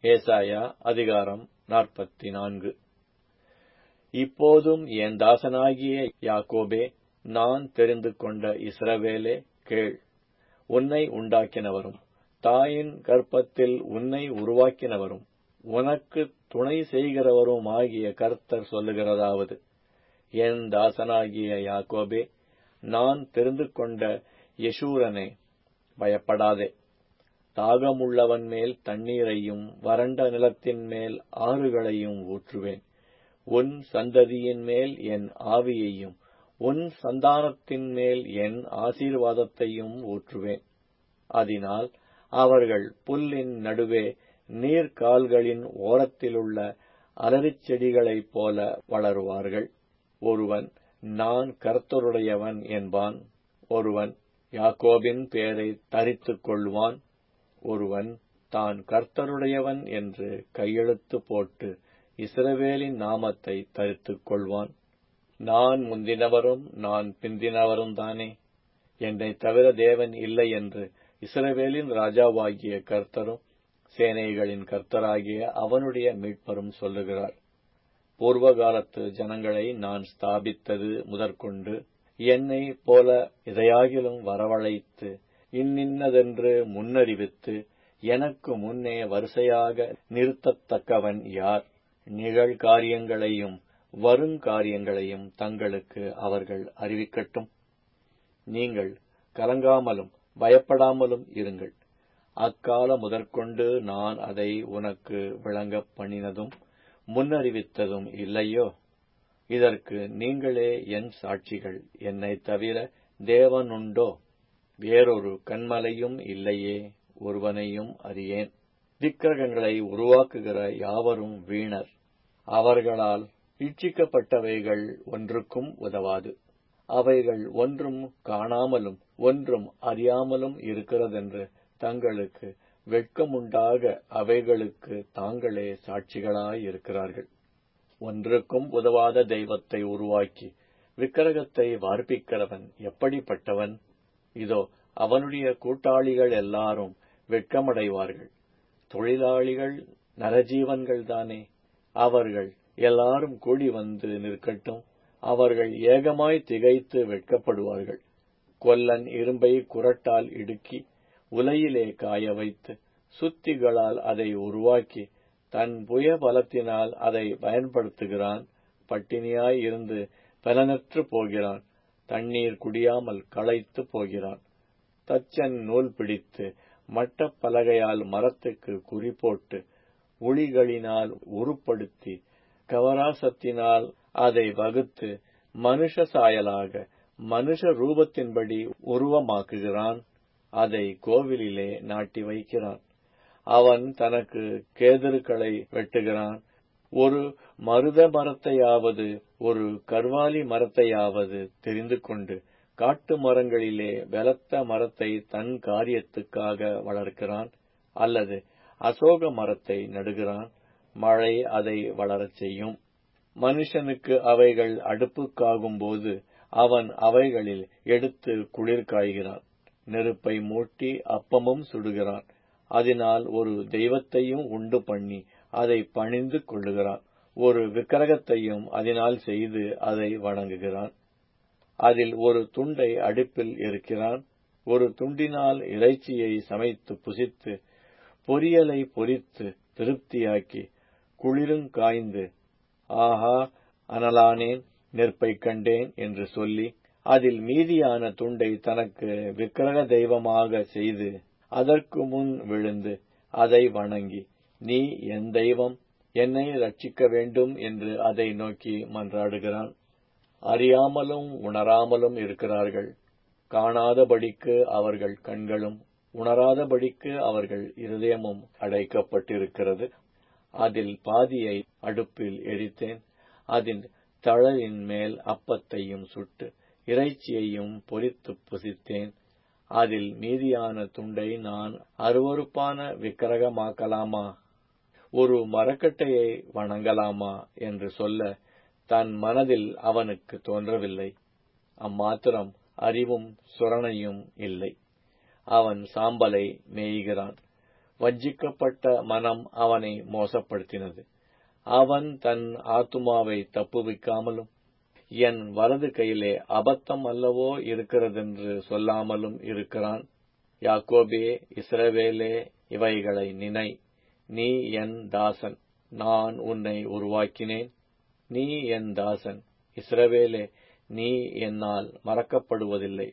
ஏசாயா அதிகாரம் நாற்பத்தி நான்கு இப்போதும் என் தாசனாகிய யாக்கோபே நான் தெரிந்து கொண்ட இஸ்ரவேலே கேள் உன்னை உண்டாக்கினவரும் தாயின் கர்ப்பத்தில் உன்னை உருவாக்கினவரும் உனக்கு துணை செய்கிறவருமாகிய கர்த்தர் சொல்லுகிறதாவது என் தாசனாகிய யாக்கோபே நான் தெரிந்து கொண்ட யசூரனே பயப்படாதே தாகமுள்ளவன் மேல் தண்ணீரையும் வறண்ட நிலத்தின் மேல் ஆறுகளையும் ஊற்றுவேன் உன் சந்ததியின் மேல் என் ஆவியையும் உன் சந்தானத்தின் மேல் என் ஆசீர்வாதத்தையும் ஊற்றுவேன் அதனால் அவர்கள் புல்லின் நடுவே நீர்க்கால்களின் ஓரத்திலுள்ள அலரிச் செடிகளைப் போல வளருவார்கள் ஒருவன் நான் கர்த்தருடையவன் என்பான் ஒருவன் யாக்கோபின் பெயரை தரித்துக் கொள்வான் ஒருவன் தான் கர்த்தருடையவன் என்று கையெழுத்து போட்டு இஸ்ரவேலின் நாமத்தை தரித்துக் கொள்வான் நான் முந்தினவரும் நான் பிந்தினவரும் தானே என்னை தவிர தேவன் இல்லை என்று இஸ்ரவேலின் ராஜாவாகிய கர்த்தரும் சேனைகளின் கர்த்தராகிய அவனுடைய மீட்பரும் சொல்லுகிறார் பூர்வ காலத்து ஜனங்களை நான் ஸ்தாபித்தது முதற்கொண்டு என்னை போல இதையாகிலும் வரவழைத்து இன்னின்னதென்று முன்னறிவித்து எனக்கு முன்னே வரிசையாக நிறுத்தத்தக்கவன் யார் நிகழ்காரியங்களையும் வருங்காரியங்களையும் தங்களுக்கு அவர்கள் அறிவிக்கட்டும் நீங்கள் கலங்காமலும் பயப்படாமலும் இருங்கள் அக்கால முதற்கொண்டு நான் அதை உனக்கு விளங்கப் பண்ணினதும் முன்னறிவித்ததும் இல்லையோ இதற்கு நீங்களே என் சாட்சிகள் என்னைத் தவிர தேவனுண்டோ வேறொரு கண்மலையும் இல்லையே ஒருவனையும் அறியேன் விக்கிரகங்களை உருவாக்குகிற யாவரும் வீணர் அவர்களால் இச்சிக்கப்பட்டவைகள் ஒன்றுக்கும் உதவாது அவைகள் ஒன்றும் காணாமலும் ஒன்றும் அறியாமலும் இருக்கிறதென்று தங்களுக்கு வெட்கமுண்டாக அவைகளுக்கு தாங்களே சாட்சிகளாயிருக்கிறார்கள் ஒன்றுக்கும் உதவாத தெய்வத்தை உருவாக்கி விக்கிரகத்தை வார்ப்பிக்கிறவன் எப்படிப்பட்டவன் இதோ அவனுடைய கூட்டாளிகள் எல்லாரும் வெட்கமடைவார்கள் தொழிலாளிகள் நரஜீவன்கள் தானே அவர்கள் எல்லாரும் கூடி வந்து நிற்கட்டும் அவர்கள் ஏகமாய் திகைத்து வெட்கப்படுவார்கள் கொல்லன் இரும்பை குரட்டால் இடுக்கி உலையிலே காய வைத்து சுத்திகளால் அதை உருவாக்கி தன் புய பலத்தினால் அதை பயன்படுத்துகிறான் பட்டினியாய் இருந்து பலனற்று போகிறான் தண்ணீர் குடியாமல் களைத்து போகிறான் தச்சன் நூல் பிடித்து மட்டப் பலகையால் மரத்துக்கு குறி போட்டு உளிகளினால் உருப்படுத்தி கவராசத்தினால் அதை வகுத்து மனுஷ சாயலாக மனுஷ ரூபத்தின்படி உருவமாக்குகிறான் அதை கோவிலிலே நாட்டி வைக்கிறான் அவன் தனக்கு கேதருக்களை வெட்டுகிறான் ஒரு மருத மரத்தையாவது ஒரு கர்வாலி மரத்தையாவது தெரிந்து கொண்டு காட்டு மரங்களிலே பலத்த மரத்தை தன் காரியத்துக்காக வளர்க்கிறான் அல்லது அசோக மரத்தை நடுகிறான் மழை அதை வளரச் செய்யும் மனுஷனுக்கு அவைகள் அடுப்புக்காகும்போது அவன் அவைகளில் எடுத்து குளிர் காய்கிறான் நெருப்பை மூட்டி அப்பமும் சுடுகிறான் அதனால் ஒரு தெய்வத்தையும் உண்டு பண்ணி அதை பணிந்து கொள்ளுகிறான் ஒரு விக்கிரகத்தையும் அதனால் செய்து அதை வணங்குகிறான் அதில் ஒரு துண்டை அடுப்பில் இருக்கிறான் ஒரு துண்டினால் இறைச்சியை சமைத்து புசித்து பொரியலை பொரித்து திருப்தியாக்கி குளிரும் காய்ந்து ஆஹா அனலானேன் நெருப்பைக் கண்டேன் என்று சொல்லி அதில் மீதியான துண்டை தனக்கு விக்கிரக தெய்வமாக செய்து அதற்கு முன் விழுந்து அதை வணங்கி நீ என் தெய்வம் என்னை ரட்சிக்க வேண்டும் என்று அதை நோக்கி மன்றாடுகிறான் அறியாமலும் உணராமலும் இருக்கிறார்கள் காணாதபடிக்கு அவர்கள் கண்களும் உணராதபடிக்கு அவர்கள் இருதயமும் அடைக்கப்பட்டிருக்கிறது அதில் பாதியை அடுப்பில் எரித்தேன் அதன் தழலின் மேல் அப்பத்தையும் சுட்டு இறைச்சியையும் பொரித்து புசித்தேன் அதில் மீதியான துண்டை நான் அருவறுப்பான விக்கிரகமாக்கலாமா ஒரு மரக்கட்டையை வணங்கலாமா என்று சொல்ல தன் மனதில் அவனுக்கு தோன்றவில்லை அம்மாத்திரம் அறிவும் சுரணையும் இல்லை அவன் சாம்பலை மேய்கிறான் வஞ்சிக்கப்பட்ட மனம் அவனை மோசப்படுத்தினது அவன் தன் ஆத்துமாவை தப்புவிக்காமலும் என் வலது கையிலே அபத்தம் அல்லவோ இருக்கிறதென்று சொல்லாமலும் இருக்கிறான் யாக்கோபே இஸ்ரவேலே இவைகளை நினை நீ என் தாசன் நான் உன்னை உருவாக்கினேன் நீ என் தாசன் இஸ்ரவேலே நீ என்னால் மறக்கப்படுவதில்லை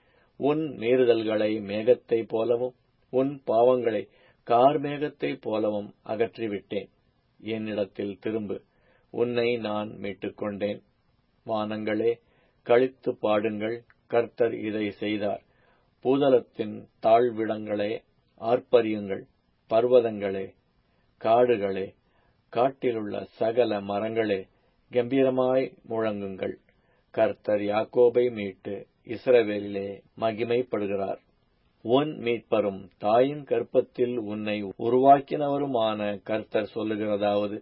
உன் மீறுதல்களை மேகத்தைப் போலவும் உன் பாவங்களை கார்மேகத்தைப் போலவும் அகற்றிவிட்டேன் என்னிடத்தில் திரும்பு உன்னை நான் மீட்டுக்கொண்டேன் வானங்களே கழித்து பாடுங்கள் கர்த்தர் இதை செய்தார் பூதலத்தின் தாழ்விடங்களே ஆர்ப்பரியுங்கள் பர்வதங்களே காடுகளே காட்டிலுள்ள சகல மரங்களே கம்பீரமாய் முழங்குங்கள் கர்த்தர் யாக்கோபை மீட்டு இஸ்ரவேலிலே மகிமைப்படுகிறார் உன் மீட்பரும் தாயின் கற்பத்தில் உன்னை உருவாக்கினவருமான கர்த்தர் சொல்லுகிறதாவது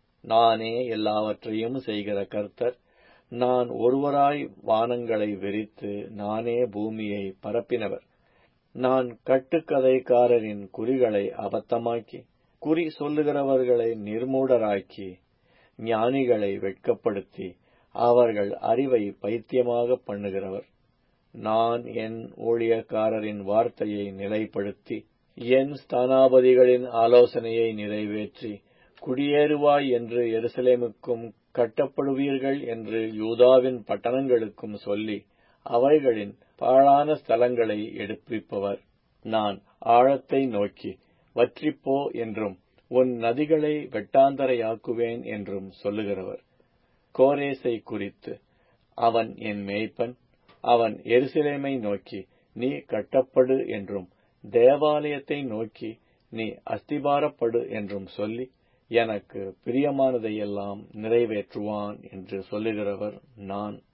நானே எல்லாவற்றையும் செய்கிற கர்த்தர் நான் ஒருவராய் வானங்களை விரித்து நானே பூமியை பரப்பினவர் நான் கட்டுக்கதைக்காரரின் குறிகளை அபத்தமாக்கி குறி சொல்லுகிறவர்களை நிர்மூடராக்கி ஞானிகளை வெட்கப்படுத்தி அவர்கள் அறிவை பைத்தியமாக பண்ணுகிறவர் நான் என் ஊழியக்காரரின் வார்த்தையை நிலைப்படுத்தி என் ஸ்தானாபதிகளின் ஆலோசனையை நிறைவேற்றி குடியேறுவாய் என்று எருசலேமுக்கும் கட்டப்படுவீர்கள் என்று யூதாவின் பட்டணங்களுக்கும் சொல்லி அவைகளின் பாழான ஸ்தலங்களை எடுப்பிப்பவர் நான் ஆழத்தை நோக்கி வற்றிப்போ என்றும் உன் நதிகளை வெட்டாந்தரையாக்குவேன் என்றும் சொல்லுகிறவர் கோரேசை குறித்து அவன் என் மேய்ப்பன் அவன் எருசலேமை நோக்கி நீ கட்டப்படு என்றும் தேவாலயத்தை நோக்கி நீ அஸ்திபாரப்படு என்றும் சொல்லி எனக்கு பிரியமானதையெல்லாம் நிறைவேற்றுவான் என்று சொல்லுகிறவர் நான்